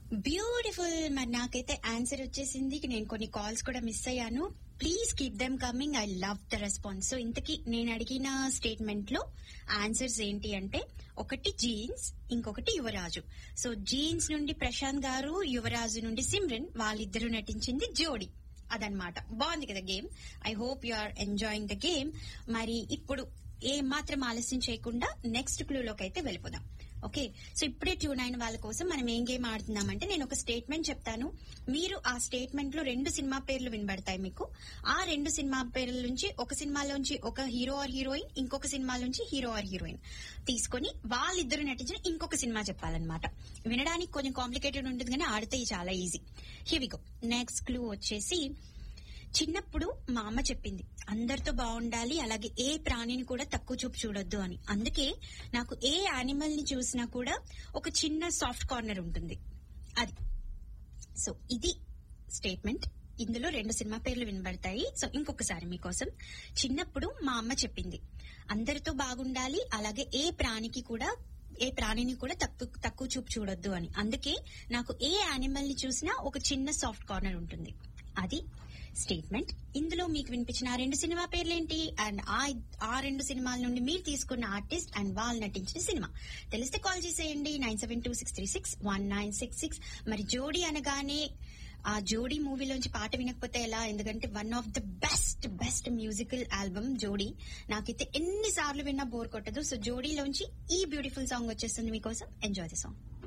beautiful మరి నాకైతే answer వచ్చేసింది నేను కొన్ని కాల్స్ కూడా మిస్ అయ్యాను please keep them coming I love the response so ఇంతకీ నేను అడిగిన స్టేట్మెంట్ లో ఆన్సర్స్ ఏంటి అంటే ఒకటి జీన్స్ ఇంకొకటి యువరాజు సో జీన్స్ నుండి ప్రశాంత్ గారు యువరాజు నుండి సిమ్రన్ వాళ్ళిద్దరూ నటించింది జోడీ అదనమాట బాగుంది కదా game I hope you are enjoying the game మరి ఇప్పుడు ఏ మాత్రం ఆలస్యం చేయకుండా నెక్స్ట్ క్లూలోకి అయితే వెళ్ళిపోదాం ఓకే సో ఇప్పుడే ట్యూన్ అయిన వాళ్ళ కోసం మనం ఏం గేమ్ ఆడుతున్నామంటే నేను ఒక స్టేట్మెంట్ చెప్తాను మీరు ఆ స్టేట్మెంట్ లో రెండు సినిమా పేర్లు వినబడతాయి మీకు ఆ రెండు సినిమా పేర్ల నుంచి ఒక సినిమాలోంచి ఒక హీరో ఆర్ హీరోయిన్ ఇంకొక సినిమాలోంచి హీరో ఆర్ హీరోయిన్ తీసుకొని వాళ్ళిద్దరు నటించిన ఇంకొక సినిమా చెప్పాలన్నమాట వినడానికి కొంచెం కాంప్లికేటెడ్ ఉంటుంది కానీ ఆడితే చాలా ఈజీ హివిగో నెక్స్ట్ క్లూ వచ్చేసి చిన్నప్పుడు మా అమ్మ చెప్పింది అందరితో బాగుండాలి అలాగే ఏ ప్రాణిని కూడా తక్కువ చూపు చూడొద్దు అని అందుకే నాకు ఏ యానిమల్ ని చూసినా కూడా ఒక చిన్న సాఫ్ట్ కార్నర్ ఉంటుంది అది సో ఇది స్టేట్మెంట్ ఇందులో రెండు సినిమా పేర్లు వినబడతాయి సో ఇంకొకసారి మీకోసం చిన్నప్పుడు మా అమ్మ చెప్పింది అందరితో బాగుండాలి అలాగే ఏ ప్రాణికి కూడా ఏ ప్రాణిని కూడా తక్కువ తక్కువ చూపు చూడొద్దు అని అందుకే నాకు ఏ యానిమల్ ని చూసినా ఒక చిన్న సాఫ్ట్ కార్నర్ ఉంటుంది అది స్టేట్మెంట్ ఇందులో మీకు వినిపించిన ఆ రెండు సినిమా పేర్లేంటి అండ్ ఆ ఆ రెండు సినిమాల నుండి మీరు తీసుకున్న ఆర్టిస్ట్ అండ్ వాళ్ళు నటించిన సినిమా తెలిస్తే కాల్ చేసేయండి nine seven two six three six one nine six six మరి జోడీ అనగానే ఆ జోడీ మూవీలోంచి పాట వినకపోతే ఎలా ఎందుకంటే one of the best best musical album Jodi నాకైతే ఎన్ని సార్లు విన్నా బోర్ కొట్టదు సో జోడీలోంచి ఈ బ్యూటిఫుల్ సాంగ్ వచ్చేస్తుంది మీకోసం ఎంజాయ్ ది సాంగ్